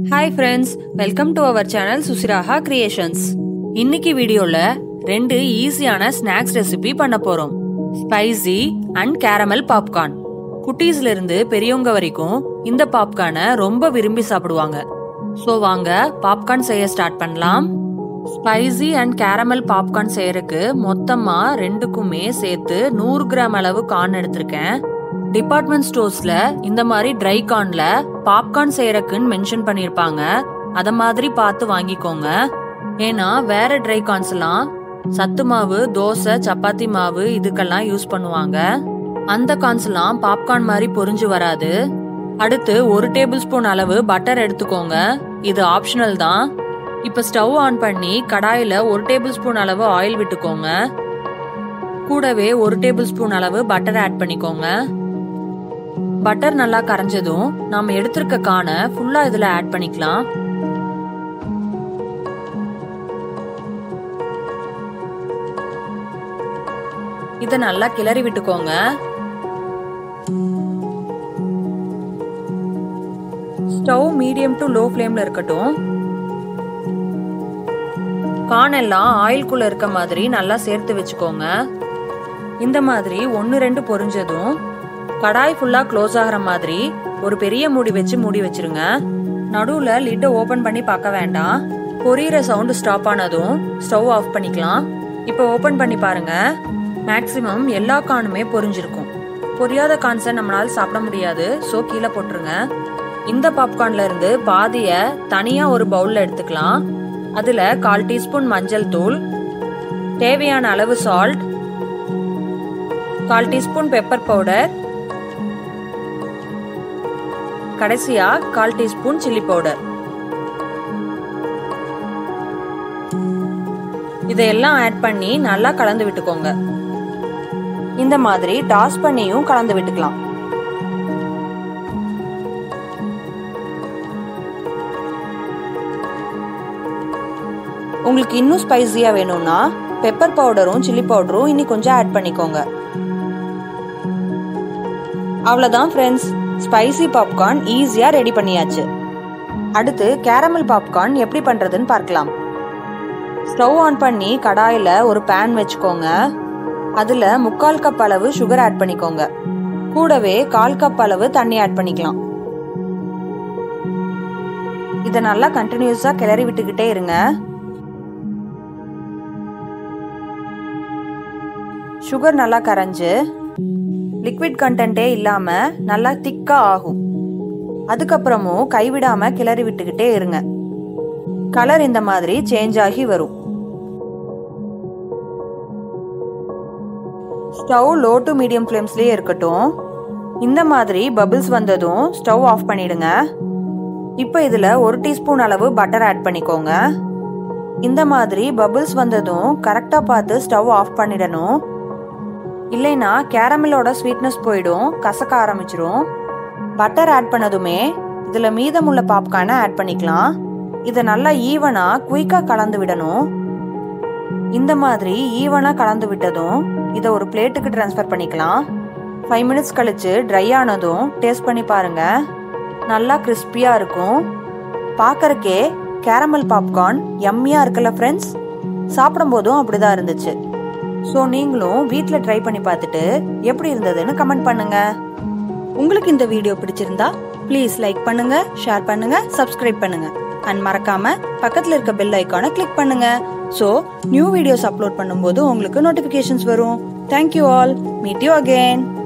hi friends welcome to our channel Suchiraha creations இன்னைக்கு வீடியோல ரெண்டு ஈஸியான ஸ்நாக்ஸ் ரெசிபி பண்ண போறோம் ஸ்பைசி அண்ட் கேரமல் பாப்கார்ன் குட்டீஸ்ல இருந்து பெரியவங்க வரைக்கும் இந்த பாப்கார்னை ரொம்ப விரும்பி சாப்பிடுவாங்க ஸோ வாங்க பாப்கார்ன் செய்ய ஸ்டார்ட் பண்ணலாம் ஸ்பைசி அண்ட் கேரமல் பாப்கார்ன் செய்யறதுக்கு மொத்தமா ரெண்டுக்குமே சேர்த்து நூறு கிராம் அளவு கார்ன் எடுத்திருக்கேன் டிபார்ட்மெண்ட் ஸ்டோர்ஸ்ல இந்த மாதிரி ட்ரை கார்ன்ல பாப்கார்ன் செய்யறதுக்குன்னு மென்ஷன் பண்ணிருப்பாங்க அத மாதிரி பார்த்து வாங்கிக்கோங்க ஏன்னா வேற ட்ரை கார்ன்ஸ் எல்லாம் சத்து மாவு தோசை சப்பாத்தி மாவு இதுக்கெல்லாம் யூஸ் பண்ணுவாங்க அந்த கார்ன்ஸ் எல்லாம் பாப்கார்ன் மாதிரி பொரிஞ்சு வராது அடுத்து ஒரு டேபிள் ஸ்பூன் அளவு பட்டர் எடுத்துக்கோங்க இது ஆப்ஷனல் தான் இப்ப ஸ்டவ் ஆன் பண்ணி கடாயில ஒரு டேபிள் ஸ்பூன் அளவு ஆயில் விட்டுக்கோங்க கூடவே ஒரு டேபிள் ஸ்பூன் அளவு பட்டர் ஆட் பண்ணிக்கோங்க பட்டர் நல்லா கரைஞ்சதும் நாம எடுத்திருக்க கானை ஃபுல்லா இதுல ஆட் பண்ணிக்கலாம் இத நல்லா கிளறி விட்டுக்கோங்க ஸ்டவ் மீடியம் டு லோ ஃப்ளேம்ல இருக்கட்டும் கான் எல்லாம் ஆயில்குள்ள இருக்க மாதிரி நல்லா சேர்த்து வச்சுக்கோங்க இந்த மாதிரி ஒன்று ரெண்டு பொரிஞ்சதும் கடாய் ஃபுல்லா க்ளோஸ் ஆகிற மாதிரி ஒரு பெரிய மூடி வச்சு மூடி வச்சிருங்க நடுவுல லிட்டை ஓபன் பண்ணி பார்க்க வேண்டாம் பொரியிற சவுண்ட் ஸ்டாப் ஆனதும் ஸ்டவ் ஆஃப் பண்ணிக்கலாம் இப்போ ஓபன் பண்ணி பாருங்க மேக்சிமம் எல்லா கானுமே பொரிஞ்சிருக்கும் பொரியாத கான்ஸை நம்மளால சாப்பிட முடியாது ஸோ கீழே போட்டுருங்க இந்த பாப்கார்ன்ல இருந்து பாதிய தனியா ஒரு பவுல்ல எடுத்துக்கலாம் அதுல கால் டீஸ்பூன் மஞ்சள் தூள் தேவையான அளவு சால்ட் கால் டீஸ்பூன் பெப்பர் பவுடர் கடைசியா கால் டீஸ்பூன் சில்லி பவுடர் இதையெல்லாம் ஆட் பண்ணி நல்லா கலந்து விட்டுக்கோங்க இந்த மாதிரி டாஸ் பண்ணியும் கலந்து விட்டுக்கலாம் உங்களுக்கு இன்னும் ஸ்பைசியா வேணும்னா பெப்பர் பவுடரும் சில்லி பவுடரும் இனி கொஞ்சம் ஆட் பண்ணிக்கோங்க அவ்வளோதான் ஃப்ரெண்ட்ஸ் ஸ்பைசி பாப்கார்ன் ஈஸியாக ரெடி பண்ணியாச்சு அடுத்து கேரமல் பாப்கார்ன் எப்படி பண்ணுறதுன்னு பார்க்கலாம் ஸ்டவ் ஆன் பண்ணி கடாயில் ஒரு பேன் வச்சுக்கோங்க அதில் முக்கால் கப் அளவு சுகர் ஆட் பண்ணிக்கோங்க கூடவே கால் கப் அளவு தண்ணி ஆட் பண்ணிக்கலாம் இதை நல்லா கண்டினியூஸாக கிளறி விட்டுக்கிட்டே இருங்க சுகர் நல்லா கரைஞ்சு லிக்விட் கண்டென்ட்டே இல்லாமல் நல்லா திக்காக ஆகும் அதுக்கப்புறமும் கைவிடாமல் கிளறி விட்டுக்கிட்டே இருங்க கலர் இந்த மாதிரி சேஞ்ச் ஆகி வரும் ஸ்டவ் லோ டு மீடியம் ஃப்ளேம்ஸ்லேயே இருக்கட்டும் இந்த மாதிரி பபிள்ஸ் வந்ததும் ஸ்டவ் ஆஃப் பண்ணிடுங்க இப்போ இதில் ஒரு டீஸ்பூன் அளவு பட்டர் ஆட் பண்ணிக்கோங்க இந்த மாதிரி பபிள்ஸ் வந்ததும் கரெக்டாக பார்த்து ஸ்டவ் ஆஃப் பண்ணிடணும் இல்லைன்னா கேரமலோட ஸ்வீட்னஸ் போயிடும் கசக்க ஆரம்பிச்சிரும் பட்டர் ஆட் பண்ணதுமே இதில் மீதமுள்ள பாப்கார்னை ஆட் பண்ணிக்கலாம் இதை நல்லா ஈவனாக குயிக்காக கலந்து விடணும் இந்த மாதிரி ஈவனாக கலந்து விட்டதும் இதை ஒரு பிளேட்டுக்கு ட்ரான்ஸ்ஃபர் பண்ணிக்கலாம் ஃபைவ் மினிட்ஸ் கழிச்சு ட்ரை ஆனதும் டேஸ்ட் பண்ணி பாருங்க நல்லா கிறிஸ்பியாக இருக்கும் பார்க்கறக்கே கேரமல் பாப்கார்ன் எம்மியாக இருக்குல்ல ஃப்ரெண்ட்ஸ் சாப்பிடும்போதும் அப்படிதான் இருந்துச்சு ஸோ நீங்களும் வீட்டில் ட்ரை பண்ணி பார்த்துட்டு எப்படி இருந்ததுன்னு கமெண்ட் பண்ணுங்க உங்களுக்கு இந்த வீடியோ பிடிச்சிருந்தா ப்ளீஸ் லைக் பண்ணுங்க ஷேர் பண்ணுங்க சப்ஸ்கிரைப் பண்ணுங்க அண்ட் மறக்காம பக்கத்தில் இருக்க பெல் ஐக்கானை கிளிக் பண்ணுங்க ஸோ நியூ வீடியோஸ் அப்லோட் பண்ணும்போது உங்களுக்கு நோட்டிஃபிகேஷன்ஸ் வரும் thank you all meet you again